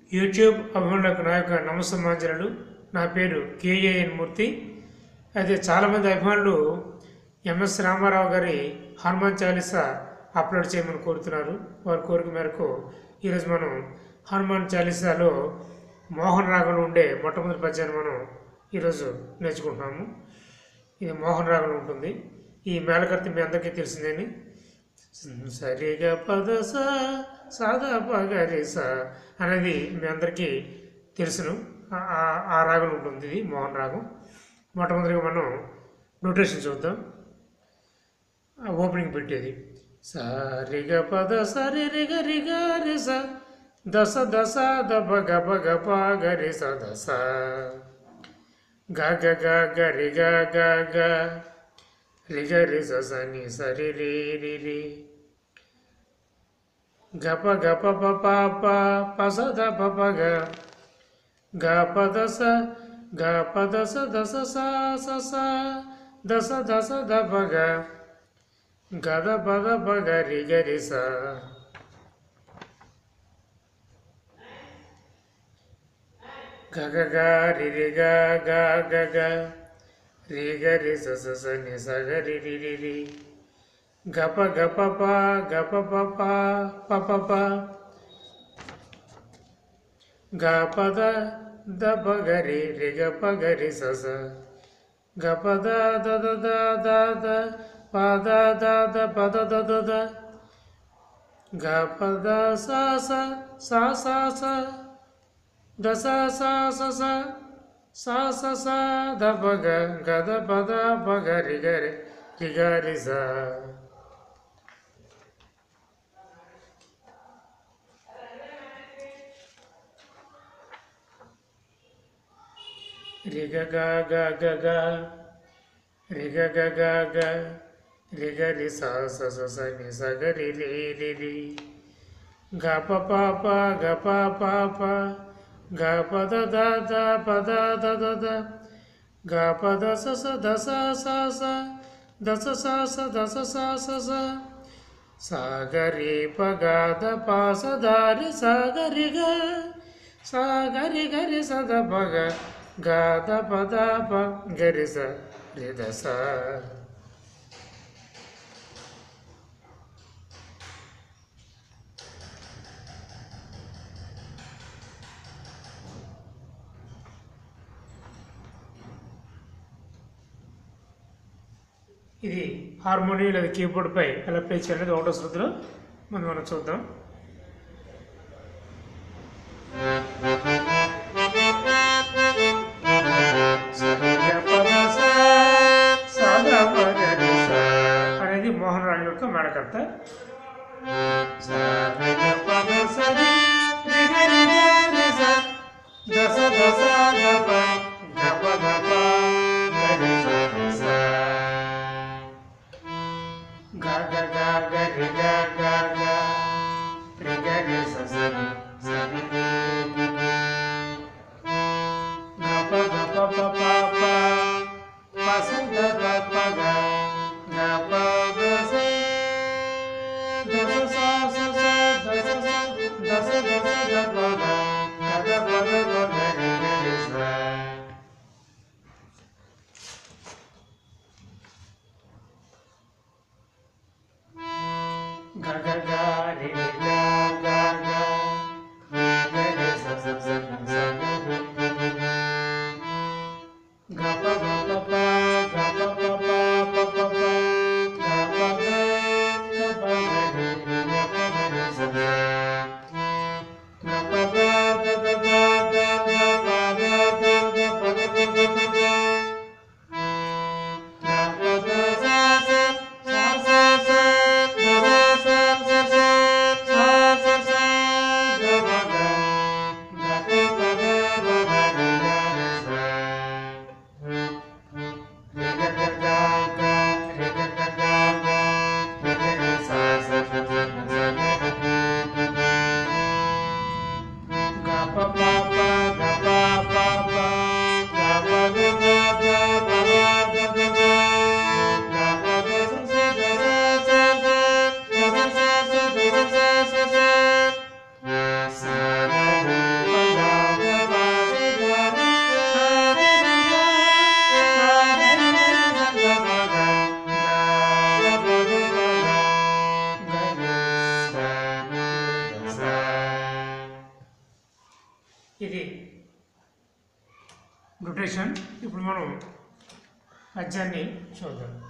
YouTube అభిమానులకు నా యొక్క నమస్సమాంజనులు నా పేరు కేఏఎన్ మూర్తి అయితే చాలామంది అభిమానులు ఎంఎస్ రామారావు గారి హనుమాన్ చాలీసా అప్లోడ్ చేయమని కోరుతున్నారు వారి కోరిక మేరకు ఈరోజు మనం హనుమాన్ చాలీసాలో మోహన్ రాగంలో ఉండే మొట్టమొదటి పద్యాన్ని మనం ఈరోజు నేర్చుకుంటున్నాము ఇది మోహన్ రాగంలో ఉంటుంది ఈ మేళకర్త మీ అందరికీ తెలిసిందేని సరిగా పద సా సాదా పగరి సా అనేది మీ అందరికీ తెలుసును ఆ- ఆ- ఆ రాగం ఉంటుంది ఇది మోహన్ రాగం మొట్టమొదటిగా మనం నోటేషన్ చూద్దాం ఆ ఓపెనింగ్ పెట్టేది సరిగ పద సరి రిగ రిగ రి స దశ దశ దప గప గప గరి స దశ గ గ గ గ రి గ గ గ రి గ రి స స ని స రి రి రి రి గప గప ప ప ప ప స ద ప ప గ గ ప ద స గ ప ద స ద స స స స ద స ద స ద ప గ గ ద ప ద ప గ రి గ రి స గ గ గ రి రి గ గ గ గ రి గ రి స స స ని స గ రి రి రి రి గ ప గ ప ప గ ప ప ప ప ప ప గ ప ద ద ప గ రి రి గ ప గ రి స స గ ప ద ద ద ద ద ద ప ద ద ద ప ద ద ద ద గ ప ద స స స స స ద స స స స స స స ద ప గ గ ద ప ద ప గ రి గ రి రి గ రి స రి గ గ గ గ గ రి గ గ గ గ రి గ రి స స స స ని స గ రి రి రి రి గ ప ప ప గ ప ప ప గ ప ద ద ద ప ద ద ద ద గ ప ద స స ద స స స ద స స స ద స స స స స గ రి ప గ ద ప స ద రి స గ రి గ స గ రి గ రి స ద ప గ గ ద ప ద ప గ రి స రి ద స ఇది హార్మోనియం లేదా కీబోర్డ్ పై ఎలా ప్లే చేయాలనేది ఒకటో శృతిలో మనం మనం చూద్దాం అనేది మోహన్ రాజు యొక్క మేడకర్త దశ దశ గప గప గప గరి స దశ గ గ గ గ రి గ గ గ ఇది రొటేషన్ ఇప్పుడు మనం పద్యాన్ని చూద్దాం